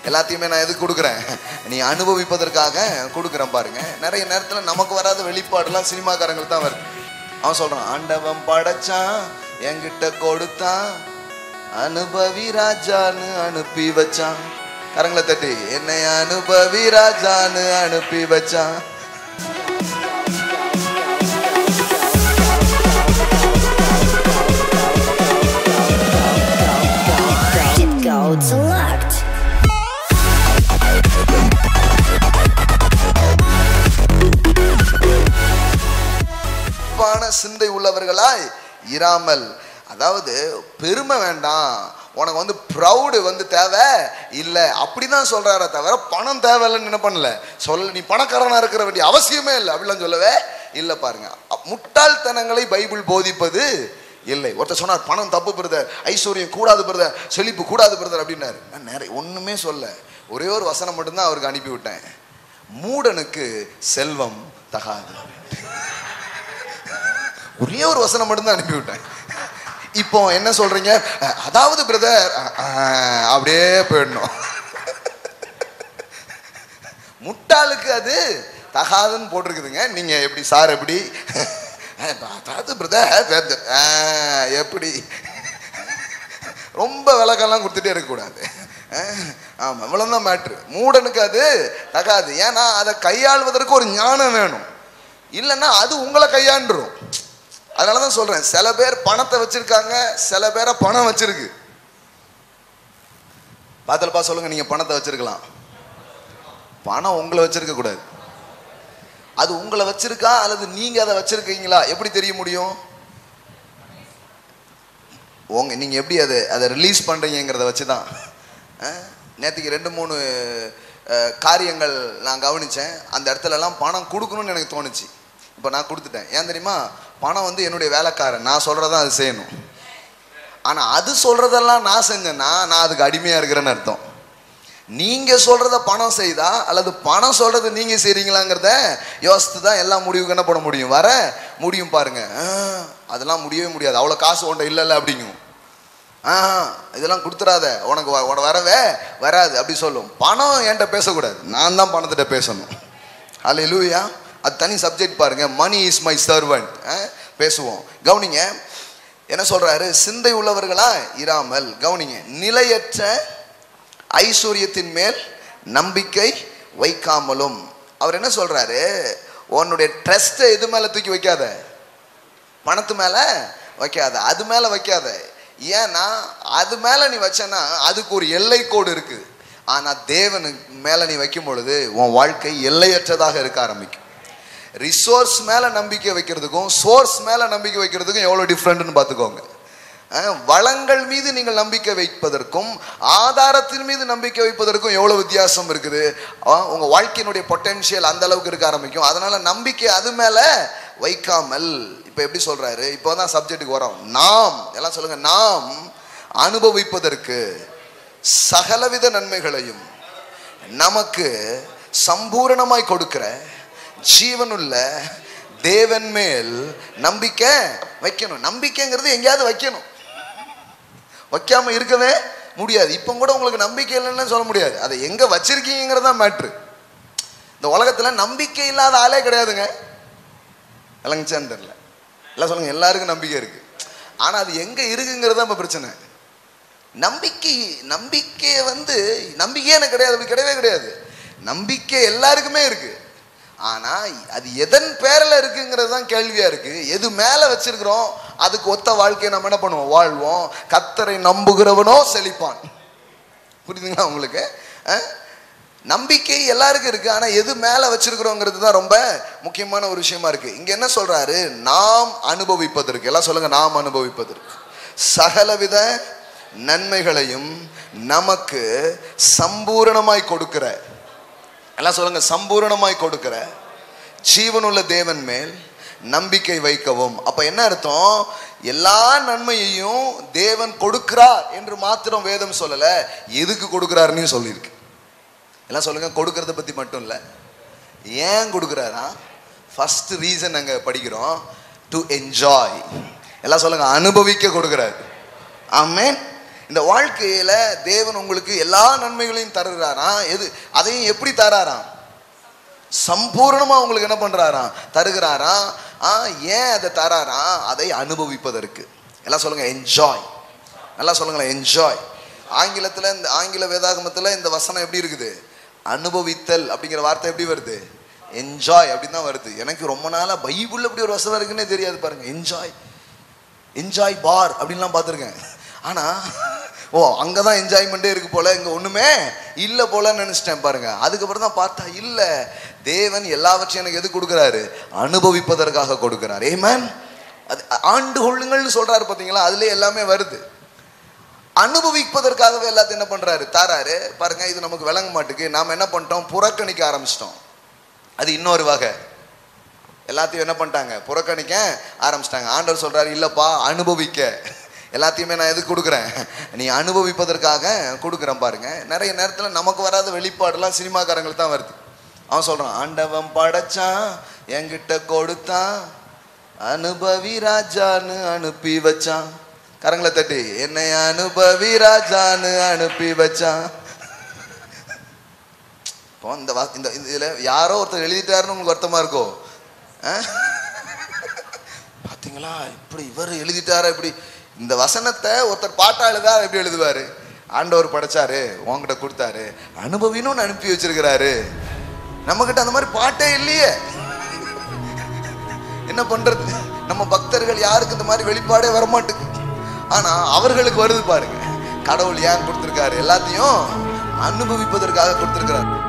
எல்லாத்தையுமே நான் எதுக்கு கொடுக்குறேன் நீ அனுபவிப்பதற்காக கொடுக்குறேன் பாருங்க நிறைய நேரத்தில் நமக்கு வராத வெளிப்பாடுலாம் சினிமாக்காரங்களுக்கு தான் வருது அவன் சொல்றான் ஆண்டவன் படைச்சான் என்கிட்ட கொடுத்தான் அனுபவி ராஜான்னு அனுப்பி வச்சான் கரங்களை தட்டி என்னை அனுபவி ராஜான்னு அனுப்பி வச்சான் Go select. பான சிந்தை உள்ளவர்களாய் இராமல் அதாவது பெருமை வேண்டாம் உனக்கு வந்து ப்ரௌடு வந்து தேவை இல்லை அப்படிதான் சொல்றாரே தவிர பணம் தேவையில்லைன்னு என்ன பண்ணல சொல்ல நீ பணக்காரனா இருக்கிற வேண்டிய அவசியமே இல்லை அப்படிலாம் சொல்லவே இல்லை பாருங்க அ- முட்டாள்தனங்களை பைபிள் போதிப்பது இல்லை ஒருத்தர் சொன்னார் பணம் தப்பு பிரதர் ஐஸ்வர்யம் கூடாது பிரதர் செழிப்பு கூடாது பிரதர் அப்படின்னாரு நான் நிறைய ஒண்ணுமே சொல்ல ஒரே ஒரு வசனம் மட்டும்தான் அவருக்கு அனுப்பி விட்டேன் மூடனுக்கு செல்வம் தகாது ஒரே ஒரு வசனம் மட்டும்தான் அனுப்பி விட்டேன் இப்போ என்ன சொல்றீங்க அஹ், அதாவது பிரதர் அப்படியே போயிடணும் முட்டாளுக்கு அது தகாதுன்னு போட்டிருக்குதுங்க நீங்க எப்படி சார் எப்படி அஹ், அதாவது பிரதர் எப்படி ரொம்ப விளக்கெல்லாம் கொடுத்துட்டே இருக்கக்கூடாது அஹ், ஆமா இவ்வளவுதான் மேட்ரு மூடனுக்கு அது தகாது ஏன்னா அதை கையாள்வதற்கு ஒரு ஞானம் வேணும் இல்லைன்னா அது உங்களை கையாண்டுரும் அதனால தான் சொல்றேன் சில பேர் பணத்தை வச்சிருக்காங்க சில பேரை பணம் வச்சிருக்கு பாத்தலப்பா சொல்லுங்க நீங்க பணத்தை வச்சிருக்கலாம் பணம் உங்களை வச்சிருக்க கூடாது அது உங்களை வச்சிருக்கா அல்லது நீங்க அதை வச்சிருக்கீங்களா எப்படி தெரிய முடியும் உங்க நீங்க எப்படி அதை அதை ரிலீஸ் பண்றீங்கிறத வச்சு தான் நேற்றுக்கு ரெண்டு மூணு அஹ், காரியங்கள் நான் கவனிச்சேன் அந்த இடத்துல எல்லாம் பணம் கொடுக்கணும்னு எனக்கு தோணுச்சு இப்போ நான் கொடுத்துட்டேன் ஏன் தெரியுமா பணம் வந்து என்னுடைய வேலைக்காரன் நான் சொல்றதான் அது செய்யணும் ஆனா அது சொல்றதெல்லாம் நான் செஞ்சேன்னா நான் அதுக்கு அடிமையா இருக்கிறேன்னு அர்த்தம் நீங்க சொல்றத பணம் செய்தா அல்லது பணம் சொல்றது நீங்க செய்றீங்களாங்கிறத யோசித்து தான் எல்லா முடிவுக்கு என்ன பண்ண முடியும் வர முடியும் பாருங்க ஆ, அதெல்லாம் முடியவே முடியாது அவ்வளோ காசு உண்ட இல்லைல்ல அப்படிங்கும் ஆ இதெல்லாம் கொடுத்துறாத உனக்கு வ- உனக்கு வரவே வராது அப்படி சொல்லும் பணம் என்கிட்ட பேசக்கூடாது நான் தான் பணத்திட்ட பேசணும் அல்ல லூயா அது தனி சப்ஜெக்ட் பாருங்க மணி இஸ் மை சர்வெண்ட் பேசுவோம் கவனிங்க என்ன சொல்றாரு சிந்தை உள்ளவர்களா இராமல் கவனிங்க நிலையற்ற ஐஸ்வர்யத்தின் மேல் நம்பிக்கை வைக்காமலும் அவர் என்ன சொல்றாரு உன்னுடைய ட்ரஸ்ட்டை எது மேல தூக்கி வைக்காத பணத்து மேல வைக்காத அது மேல வைக்காத ஏன்னா அது மேல நீ வச்சனா அதுக்கு ஒரு எல்லை கோடு இருக்கு ஆனா தேவனுக்கு மேல நீ வைக்கும் பொழுது உன் வாழ்க்கை எல்லையற்றதாக இருக்க ஆரம்பிக்கும் ரிசோர்ஸ் மேல நம்பிக்கை வைக்கிறதுக்கும் சோர்ஸ் மேல நம்பிக்கை வைக்கிறதுக்கும் எவ்வளவு டிஃப்ரெண்ட்னு பார்த்துக்கோங்க அஹ், வளங்கள் மீது நீங்கள் நம்பிக்கை வைப்பதற்கும் ஆதாரத்தின் மீது நம்பிக்கை வைப்பதற்கும் எவ்வளவு வித்தியாசம் இருக்குது அஹ், உங்க வாழ்க்கையினுடைய பொட்டென்ஷியல் அந்த அளவுக்கு இருக்க ஆரம்பிக்கும் அதனால நம்பிக்கை அது மேல வைக்காமல் இப்ப எப்படி சொல்றாரு இப்போ தான் சப்ஜெக்ட்டுக்கு வரோம் நாம் எல்லாம் சொல்லுங்க நாம் அனுபவிப்பதற்கு சகலவித நன்மைகளையும் நமக்கு சம்பூரணமாய் கொடுக்கிற ஜீவனுள்ள தேவன் மேல் நம்பிக்கை வைக்கணும் நம்பிக்கைங்கிறது எங்கேயாவது வைக்கணும் வைக்காம இருக்கவே முடியாது இப்போ கூட உங்களுக்கு நம்பிக்கை இல்லைன்னு சொல்ல முடியாது அதை எங்க வச்சிருக்கீங்கிறது தான் மேட்ரு இந்த உலகத்துல நம்பிக்கை இல்லாத ஆளே கிடையாதுங்க விளங்குச்சான்னு தெரியல எல்லாம் சொல்லுங்க எல்லாருக்கும் நம்பிக்கை இருக்கு ஆனா அது எங்க இருக்குங்கிறது தான் இப்ப பிரச்சனை நம்பிக்கை நம்பிக்கை வந்து நம்பிக்கையே எனக்கு கிடையாது அப்படி கிடையவே கிடையாது நம்பிக்கை எல்லாருக்குமே இருக்கு ஆனா அது எதன் பேர்ல இருக்குங்கிறது தான் கேள்வியா இருக்கு எது மேல வச்சிருக்கிறோம் அதுக்கு ஒத்த வாழ்க்கையை நம்ம என்ன பண்ணுவோம் வாழ்வோம் கத்தரை நம்புகிறவனோ செழிப்பான் புரியுதுங்களா உங்களுக்கு அஹ்? நம்பிக்கை எல்லாருக்கும் இருக்கு ஆனா எது மேல வச்சிருக்கிறோங்கிறது தான் ரொம்ப முக்கியமான ஒரு விஷயமா இருக்கு இங்க என்ன சொல்றாரு நாம் அனுபவிப்பதற்கு எல்லாம் சொல்லுங்க நாம் அனுபவிப்பதற்கு சகலவித நன்மைகளையும் நமக்கு சம்பூரணமாய் கொடுக்கிற எல்லாம் சொல்லுங்க சம்பூரணமாய் கொடுக்கிற ஜீவனுள்ள தேவன் மேல் நம்பிக்கை வைக்கவும் அப்ப என்ன அர்த்தம் எல்லா நன்மையையும் தேவன் கொடுக்கிறார் என்று மாத்திரம் வேதம் சொல்லல எதுக்கு கொடுக்கிறாருன்னு சொல்லியிருக்கு எல்லாம் சொல்லுங்க கொடுக்கறத பத்தி மட்டும் இல்ல ஏன் கொடுக்குறாரா ஃபர்ஸ்ட் ரீசன் அங்க படிக்கிறோம் டு என்ஜாய் எல்லாம் சொல்லுங்க அனுபவிக்க கொடுக்கிறாரு ஆமென் இந்த வாழ்க்கையில தேவன் உங்களுக்கு எல்லா நன்மைகளையும் தருகிறாரா எது அதையும் எப்படி தராராம் சம்பூர்ணமா உங்களுக்கு என்ன பண்றாராம் தருகிறாரா ஆ ஏன் அதை தராரா அதை அனுபவிப்பதற்கு எல்லாம் சொல்லுங்க என்ஜாய் நல்லா சொல்லுங்களேன் என்ஜாய் ஆங்கிலத்துல இந்த ஆங்கில வேதாகமத்துல இந்த வசனம் எப்படி இருக்குது அனுபவித்தல் அப்படிங்கிற வார்த்தை எப்படி வருது என்ஜாய் அப்படின்னு தான் வருது எனக்கு ரொம்ப நாளா பைபிள்ல இப்படி ஒரு வசனம் இருக்குன்னே தெரியாது பாருங்க என்ஜாய் என்ஜாய் பார் அப்படின்லாம் பார்த்துருக்கேன் ஆனா ஓ அங்கே தான் என்ஜாய்மெண்ட்டே இருக்கு போல இங்கே ஒன்றுமே இல்லை போலன்னு நினச்சிட்டேன் பாருங்க அதுக்கப்புறம் தான் பார்த்தா இல்லை தேவன் எல்லாவற்றையும் எனக்கு எது கொடுக்குறாரு அனுபவிப்பதற்காக கொடுக்குறாரு ஏமேன் அது ஆண்டு கொள்ளுங்கள்னு சொல்றாரு பார்த்தீங்களா அதுலேயே எல்லாமே வருது அனுபவிப்பதற்காகவே எல்லாத்தையும் என்ன பண்றாரு தாராரு பாருங்க இது நமக்கு விளங்க மாட்டுக்கு நாம என்ன பண்ணிட்டோம் புறக்கணிக்க ஆரம்பிச்சிட்டோம் அது இன்னொரு வகை எல்லாத்தையும் என்ன பண்ணிட்டாங்க புறக்கணிக்க ஆரம்பிச்சிட்டாங்க ஆண்டவர் சொல்றாரு இல்லப்பா அனுபவிக்க எல்லாத்தையுமே நான் எதுக்கு கொடுக்குறேன் நீ அனுபவிப்பதற்காக கொடுக்குறேன் பாருங்க நிறைய நேரத்தில் நமக்கு வராத வெளிப்பாடுலாம் சினிமாக்காரங்களுக்கு தான் வருது அவன் சொல்றான் ஆண்டவன் படைச்சான் என்கிட்ட கொடுத்தான் அனுபவி ராஜான்னு அனுப்பி வச்சான் கரங்களை தட்டி என்னை அனுபவி ராஜான்னு அனுப்பி வச்சான் இப்போ இந்த வா- இந்த இந்த இதுல யாரோ ஒருத்தர் எழுதிட்டாருன்னு உங்களுக்கு வருத்தமா இருக்கோ ஆ? பாத்தீங்களா இப்படி இவர் எழுதிட்டாரா இப்படி இந்த வசனத்தை ஒருத்தர் பாட்டா எழுதா எப்படி எழுதுவாரு ஆண்டவர் படைச்சாரு உன்கிட்ட கொடுத்தாரு அனுபவினும் அனுப்பி வச்சிருக்கிறாரு நம்ம கிட்ட அந்த மாதிரி பாட்டே இல்லையே என்ன பண்றது நம்ம பக்தர்கள் யாருக்கு இந்த மாதிரி வெளிப்பாடே வரமாட்டுக்கு ஆனா அவர்களுக்கு வருது பாருங்க கடவுள் ஏன் கொடுத்திருக்காரு எல்லாத்தையும் அனுபவிப்பதற்காக கொடுத்திருக்கிறார்